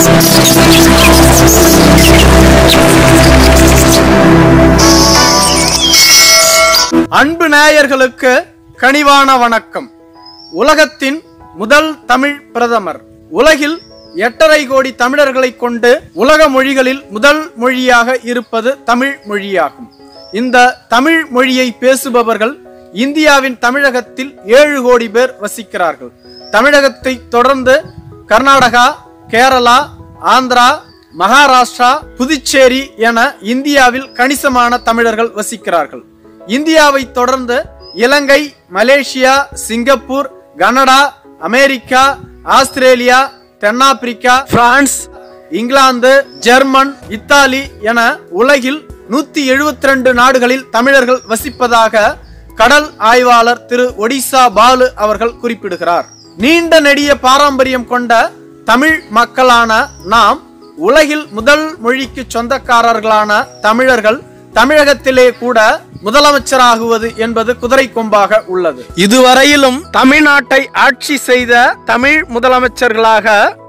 அன்பு நேயர்களுக்கு கனிவான வணக்கம் உலகத்தின் முதல் தமிழ் பிரதமர் உலகில் எட்டரை கோடி தமிழர்களை கொண்டு உலக மொழிகளில் முதல் மொழியாக இருப்பது தமிழ் மொழியாகும் இந்த தமிழ் மொழியை பேசுபவர்கள் இந்தியாவின் தமிழகத்தில் ஏழு கோடி பேர் வசிக்கிறார்கள் தமிழகத்தை தொடர்ந்து கர்நாடகா கேரளா ஆந்திரா மகாராஷ்டிரா புதுச்சேரி என இந்தியாவில் கணிசமான தமிழர்கள் வசிக்கிறார்கள் இந்தியாவை தொடர்ந்து Ilangai Malaysia Singapore Canada America Australia தென்னாப்பிரிக்கா பிரான்ஸ் இங்கிலாந்து ஜெர்மன் இத்தாலி என உலகில் நூத்தி எழுபத்தி ரெண்டு நாடுகளில் தமிழர்கள் வசிப்பதாக கடல் ஆய்வாளர் திரு ஒடிசா பாலு அவர்கள் குறிப்பிடுகிறார் நீண்ட நெடிய பாரம்பரியம் கொண்ட தமிழ் மக்களான நாம் உலகில் முதல் மொழிக்கு சொந்தக்காரர்களான தமிழர்கள் தமிழகத்திலே கூட முதலமைச்சராகுவது என்பது குதிரை கொம்பாக உள்ளது இதுவரையிலும் தமிழ்நாட்டை ஆட்சி செய்த தமிழ் முதலமைச்சர்களாக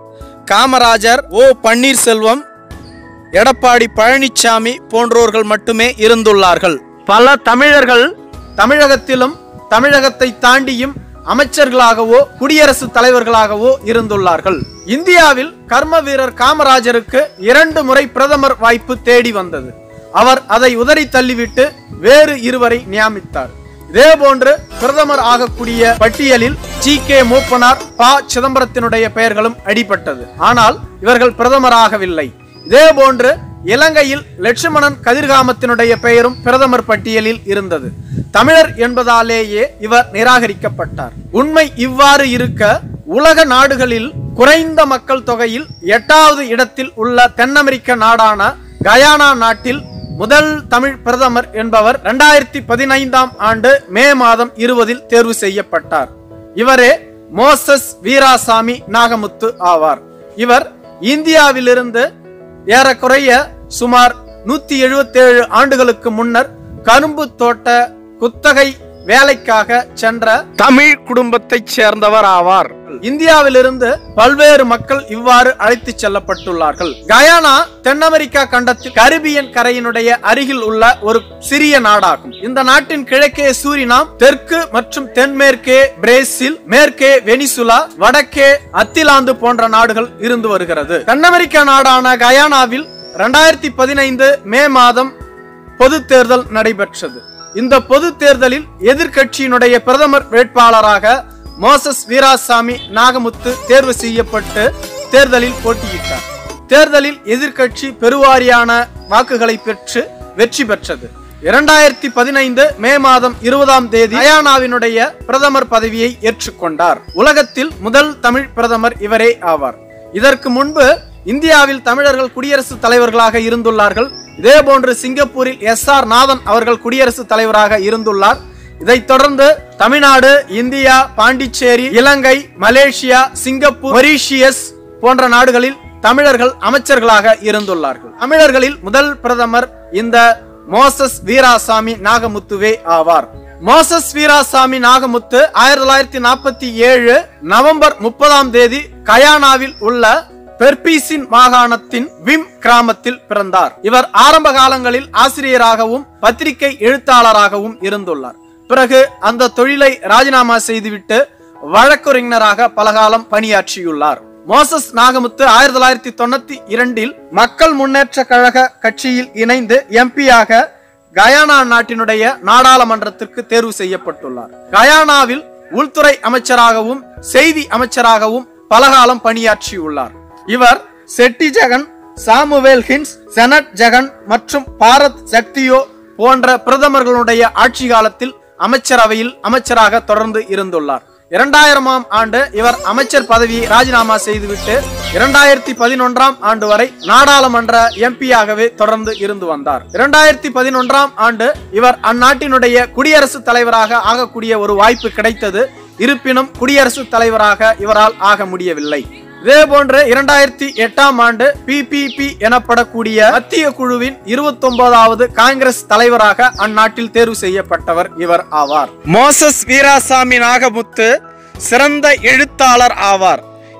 காமராஜர் ஓ பன்னீர்செல்வம் எடப்பாடி பழனிசாமி போன்றோர்கள் மட்டுமே இருந்துள்ளார்கள் பல தமிழர்கள் தமிழகத்திலும் தமிழகத்தை தாண்டியும் அமைச்சர்களாகவோ குடியரசுத் தலைவர்களாகவோ இருந்துள்ளார்கள் இந்தியாவில் கர்ம வீரர் காமராஜருக்கு இரண்டு முறை பிரதமர் வாய்ப்பு தேடி வந்தது அவர் அதை உதறி தள்ளிவிட்டு வேறு இருவரை நியமித்தார் இதேபோன்று பிரதமர் ஆகக்கூடிய பட்டியலில் ஜி கே மூப்பனார் ப சிதம்பரத்தினுடைய பெயர்களும் அடிபட்டது ஆனால் இவர்கள் பிரதமராகவில்லை இதேபோன்று இலங்கையில் லட்சுமணன் கதிர்காமத்தினுடைய பெயரும் பிரதமர் பட்டியலில் இருந்தது தமிழர் என்பதாலேயே இவர் நிராகரிக்கப்பட்டார் உண்மை இவ்வாறு இருக்க உலக நாடுகளில் குறைந்த மக்கள் தொகையில் எட்டாவது இடத்தில் உள்ள தென் அமெரிக்க நாடான கயானா நாட்டில் முதல் தமிழ் பிரதமர் என்பவர் இரண்டாயிரத்தி பதினைந்தாம் ஆண்டு மே மாதம் இருபதில் தேர்வு செய்யப்பட்டார் இவரே மோசஸ் வீராசாமி நாகமுத்து ஆவார் இவர் இந்தியாவிலிருந்து ஏறக்குறைய சுமார் நூத்தி எழுபத்தேழு ஆண்டுகளுக்கு முன்னர் கரும்பு தோட்ட குத்தகை வேலைக்காக சென்ற தமிழ் குடும்பத்தைச் சேர்ந்தவர் ஆவார் இந்தியாவிலிருந்து பல்வேறு மக்கள் இவ்வாறு அழைத்துச் செல்லப்பட்டுள்ளார்கள் கயானா தென் அமெரிக்கா கண்டத்தில் கரிபியன் கரையினுடைய அருகில் உள்ள ஒரு சிறிய நாடாகும் இந்த நாட்டின் கிழக்கே சூரினாம் தெற்கு மற்றும் தென்மேற்கே பிரேசில் மேற்கே வெனிசுலா வடக்கே அத்திலாந்து போன்ற நாடுகள் இருந்து வருகிறது தென் அமெரிக்கா நாடான கயானாவில் இரண்டாயிரத்தி பதினைந்து மே மாதம் பொது தேர்தல் நடைபெற்றது இந்த பொது தேர்தலில் எதிர்க்கட்சியினுடைய பிரதமர் வேட்பாளராக மோசஸ் வீராசாமி நாகமுத்து தேர்வு செய்யப்பட்டு தேர்தலில் போட்டியிட்டார் தேர்தலில் எதிர்க்கட்சி பெருவாரியான வாக்குகளை பெற்று வெற்றி பெற்றது இரண்டாயிரத்தி பதினைந்து மே மாதம் இருபதாம் தேதி கயானாவினுடைய பிரதமர் பதவியை ஏற்றுக்கொண்டார் உலகத்தில் முதல் தமிழ் பிரதமர் இவரே ஆவார் இதற்கு முன்பு இந்தியாவில் தமிழர்கள் குடியரசுத் தலைவர்களாக இருந்துள்ளார்கள் இதே போன்று சிங்கப்பூரில் எஸ் ஆர் நாதன் அவர்கள் குடியரசுத் தலைவராக இருந்துள்ளார் இதைத் தொடர்ந்து Tamil Nadu India Pondicherry Ilangai Malaysia Singapore Mauritius போன்ற நாடுகளில் தமிழர்கள் அமைச்சர்களாக இருந்துள்ளார்கள் தமிழர்களில் முதல் பிரதமர் இந்த மோசஸ் வீராசாமி நாகமுத்துவே ஆவார் மோசஸ் வீராசாமி நாகமுத்து ஆயிரத்தி தொள்ளாயிரத்தி நாற்பத்தி ஏழு நவம்பர் முப்பதாம் தேதி கயானாவில் உள்ள பெர்பீசின் மாகாணத்தின் விம் கிராமத்தில் பிறந்தார் இவர் ஆரம்ப காலங்களில் ஆசிரியராகவும் பத்திரிகை எழுத்தாளராகவும் இருந்துள்ளார் பிறகு அந்த தொழிலை ராஜினாமா செய்துவிட்டு வழக்கறிஞராக பலகாலம் பணியாற்றியுள்ளார் மோசஸ் நாகமுத்து ஆயிரத்தி தொள்ளாயிரத்தி தொண்ணூத்தி இரண்டில் மக்கள் முன்னேற்ற கழக கட்சியில் இணைந்து எம்பியாக கயானா நாட்டினுடைய நாடாளுமன்றத்திற்கு தேர்வு செய்யப்பட்டுள்ளார் கயானாவில் உள்துறை அமைச்சராகவும் செய்தி அமைச்சராகவும் பலகாலம் பணியாற்றியுள்ளார் இவர் Cheddi Jagan Samuel Hinds Janet Jagan மற்றும் பாரத் சக்தியோ போன்ற பிரதமர்களுடைய ஆட்சி காலத்தில் அமைச்சரவையில் அமைச்சராக தொடர்ந்து இருந்துள்ளார் இரண்டாயிரமாம் ஆண்டு இவர் அமைச்சர் பதவியை ராஜினாமா செய்துவிட்டு இரண்டாயிரத்தி பதினொன்றாம் ஆண்டு வரை நாடாளுமன்ற எம்பியாகவே தொடர்ந்து இருந்து வந்தார் இரண்டாயிரத்தி பதினொன்றாம் ஆண்டு இவர் அந்நாட்டினுடைய குடியரசுத் தலைவராக ஆகக்கூடிய ஒரு வாய்ப்பு கிடைத்தது இருப்பினும் குடியரசுத் தலைவராக இவரால் ஆக முடியவில்லை இதே போன்று இரண்டாயிரத்தி எட்டாம் ஆண்டு பிபிபி எனப்படக்கூடிய மத்திய குழுவின் இருபத்தி ஒன்பதாவது காங்கிரஸ் தலைவராக அந்நாட்டில் தேர்வு செய்யப்பட்டவர் இவர் ஆவார் மோசஸ் வீராசாமி நாகமுத்து சிறந்த எழுத்தாளர் ஆவார்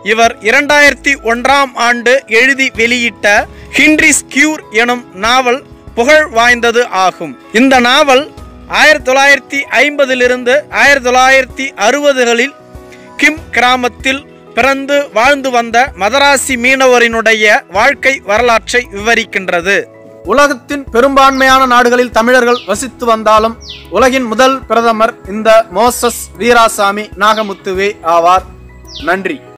இவர் இரண்டாயிரத்தி ஒன்றாம் ஆண்டு எழுதி வெளியிட்ட ஹின்ரிஸ் கியூர் எனும் நாவல் புகழ் வாய்ந்தது ஆகும் இந்த நாவல் ஆயிரத்தி தொள்ளாயிரத்தி ஐம்பதிலிருந்து ஆயிரத்தி தொள்ளாயிரத்தி அறுபதுகளில் கிம் கிராமத்தில் பிறந்து வாழ்ந்து வந்த மதராசி மீனவரினுடைய வாழ்க்கை வரலாற்றை விவரிக்கின்றது உலகத்தின் பெரும்பான்மையான நாடுகளில் தமிழர்கள் வசித்து வந்தாலும் உலகின் முதல் பிரதமர் இந்த மோசஸ் வீராசாமி நாகமுத்துவே ஆவார் நன்றி